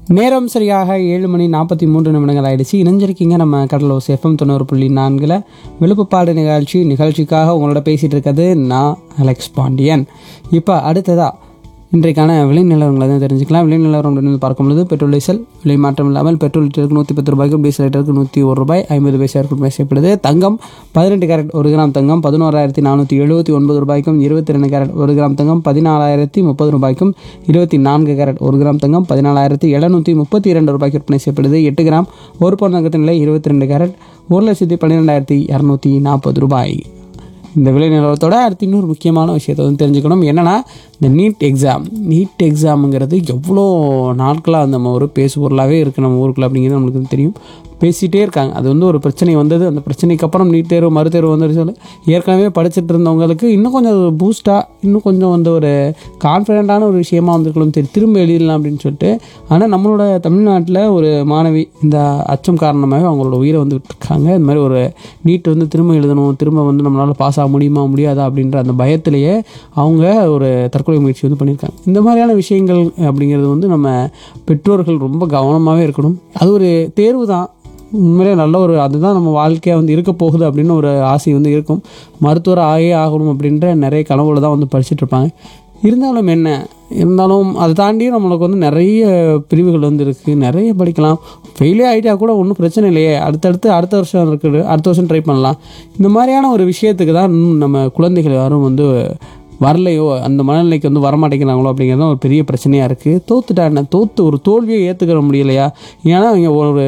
நேரம் சரியாக ஏழு மணி நாற்பத்தி மூன்று நிமிடங்கள் ஆயிடுச்சு இணைஞ்சிருக்கீங்க நம்ம கடலோஸ் எஃப்எம் தொண்ணூறு புள்ளி நான்கில் விழுப்புப்பாடு நிகழ்ச்சி நிகழ்ச்சிக்காக உங்களோட பேசிகிட்டு இருக்கிறது நான் அலெக்ஸ் பாண்டியன் இப்போ அடுத்ததா இன்றைக்கான விலை நிலவரங்களை தான் தெரிஞ்சுக்கலாம் விலை நிலவரம் அப்படின்னு பார்க்கும்பொழுது பெட்ரோல் டீசல் விலை மாற்றம் இல்லாமல் பெட்ரோல் லிட்டருக்கு நூற்றி பத்து ரூபாய்க்கும் டீசல் லிட்டருக்கு நூற்றி ஒரு ரூபாய் ஐம்பது பைசா விற்பனை செய்யப்படுது தங்கம் பதினெட்டு கேரட் ஒரு கிராம் தங்கம் பதினோராயிரத்தி நானூற்றி எழுபத்தி ஒன்பது ரூபாய்க்கும் இருபத்தி ரெண்டு கேரட் ஒரு கிராம் தங்கம் பதினாலாயிரத்தி முப்பது ரூபாய்க்கும் இருபத்தி நான்கு கேரட் ஒரு கிராம் தங்கம் பதினாலாயிரத்தி எழுநூற்றி முப்பத்தி இரண்டு ரூபாய்க்கு விற்பனை செய்யப்படுது எட்டு கிராம் ஒரு பவுன் தங்கத்தின் விலை இருபத்தி ரெண்டு கேரட் ஒரு லட்சத்தி பன்னிரெண்டாயிரத்தி இரநூத்தி நாற்பது ரூபாய் இந்த விலை நிலவரத்தோட அடுத்து இன்னொரு முக்கியமான விஷயத்தை வந்து தெரிஞ்சுக்கணும் என்னென்னா இந்த நீட் எக்ஸாம் நீட் எக்ஸாமுங்கிறது எவ்வளோ நாட்களாக நம்ம ஒரு பேசு பொருளாகவே இருக்குது நம்ம ஊருக்குள்ள அப்படிங்கிறது நம்மளுக்கு வந்து தெரியும் பேசிகிட்டே இருக்காங்க அது வந்து ஒரு பிரச்சனை வந்தது அந்த பிரச்சனைக்கு அப்புறம் நீட் தேர்வு மறுதேர்வு வந்து சொல்லி ஏற்கனவே படிச்சுட்டு இருந்தவங்களுக்கு இன்னும் கொஞ்சம் பூஸ்ட்டாக இன்னும் கொஞ்சம் வந்து ஒரு கான்ஃபிடென்ட்டான ஒரு விஷயமா வந்திருக்கணும் சரி திரும்ப எழுதிடலாம் அப்படின்னு சொல்லிட்டு ஆனால் நம்மளோட தமிழ்நாட்டில் ஒரு மாணவி இந்த அச்சம் காரணமாக அவங்களோட உயிரை வந்து விட்டுருக்காங்க இந்த மாதிரி ஒரு நீட் வந்து திரும்ப எழுதணும் திரும்ப வந்து நம்மளால் பாஸ் ஆக முடியுமா முடியாதா அப்படின்ற அந்த பயத்திலேயே அவங்க ஒரு தற்கொலை முயற்சி வந்து பண்ணியிருக்காங்க இந்த மாதிரியான விஷயங்கள் அப்படிங்கிறது வந்து நம்ம பெற்றோர்கள் ரொம்ப கவனமாகவே இருக்கணும் அது ஒரு தேர்வு தான் உண்மையிலே நல்ல ஒரு அதுதான் நம்ம வாழ்க்கையாக வந்து இருக்க போகுது அப்படின்னு ஒரு ஆசை வந்து இருக்கும் மருத்துவர் ஆகே ஆகணும் அப்படின்ற நிறைய கனவுல தான் வந்து படிச்சுட்டு இருப்பாங்க இருந்தாலும் என்ன இருந்தாலும் அதை தாண்டி நம்மளுக்கு வந்து நிறைய பிரிவுகள் வந்து இருக்குது நிறைய படிக்கலாம் ஃபெயிலே ஆகிட்டா கூட ஒன்றும் பிரச்சனை இல்லையே அடுத்தடுத்து அடுத்த வருஷம் இருக்குது அடுத்த வருஷம் ட்ரை பண்ணலாம் இந்த மாதிரியான ஒரு விஷயத்துக்கு தான் இன்னும் நம்ம குழந்தைகள் யாரும் வந்து வரலையோ அந்த மனநிலைக்கு வந்து வரமாட்டேங்கிறாங்களோ அப்படிங்கிறது தான் ஒரு பெரிய பிரச்சனையாக இருக்குது தோத்துட்டா என்ன தோத்து ஒரு தோல்வியை ஏற்றுக்கிற முடியலையா ஏன்னா அவங்க ஒரு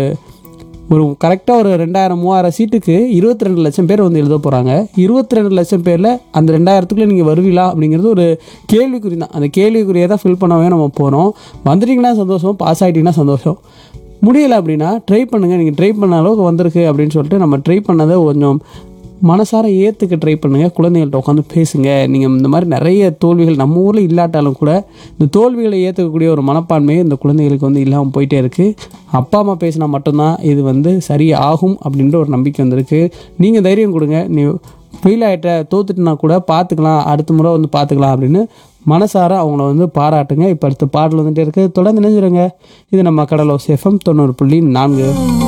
ஒரு கரெக்டாக ஒரு ரெண்டாயிரம் மூவாயிரம் சீட்டுக்கு இருபத்தி ரெண்டு லட்சம் பேர் வந்து எழுத போகிறாங்க இருபத்தி ரெண்டு லட்சம் பேரில் அந்த ரெண்டாயிரத்துக்குள்ளே நீங்கள் வருவீங்களா அப்படிங்கிறது ஒரு கேள்விக்குறி தான் அந்த கேள்விக்குறியை தான் ஃபில் பண்ணவே நம்ம போகிறோம் வந்துட்டீங்கன்னா சந்தோஷம் பாஸ் ஆகிட்டீங்கன்னா சந்தோஷம் முடியலை அப்படின்னா ட்ரை பண்ணுங்கள் நீங்கள் ட்ரை பண்ண அளவுக்கு வந்திருக்கு அப்படின்னு சொல்லிட்டு நம்ம ட்ரை பண்ணதை கொஞ்சம் மனசார ஏற்றுக்க ட்ரை பண்ணுங்கள் குழந்தைகள்கிட்ட உட்காந்து பேசுங்க நீங்கள் இந்த மாதிரி நிறைய தோல்விகள் நம்ம ஊரில் இல்லாட்டாலும் கூட இந்த தோல்விகளை ஏற்றுக்கக்கூடிய ஒரு மனப்பான்மையை இந்த குழந்தைகளுக்கு வந்து இல்லாமல் போயிட்டே இருக்குது அப்பா அம்மா பேசினா மட்டும்தான் இது வந்து சரி ஆகும் அப்படின்ற ஒரு நம்பிக்கை வந்திருக்கு நீங்கள் தைரியம் கொடுங்க நீ ஃபெயில் ஆகிட்ட தோத்துட்டுனா கூட பார்த்துக்கலாம் அடுத்த முறை வந்து பார்த்துக்கலாம் அப்படின்னு மனசார அவங்கள வந்து பாராட்டுங்க இப்போ அடுத்த பாடல் வந்துட்டு இருக்குது தொடர்ந்து நினைஞ்சிருங்க இது நம்ம கடலோ எஃப்எம் தொண்ணூறு புள்ளி நான்கு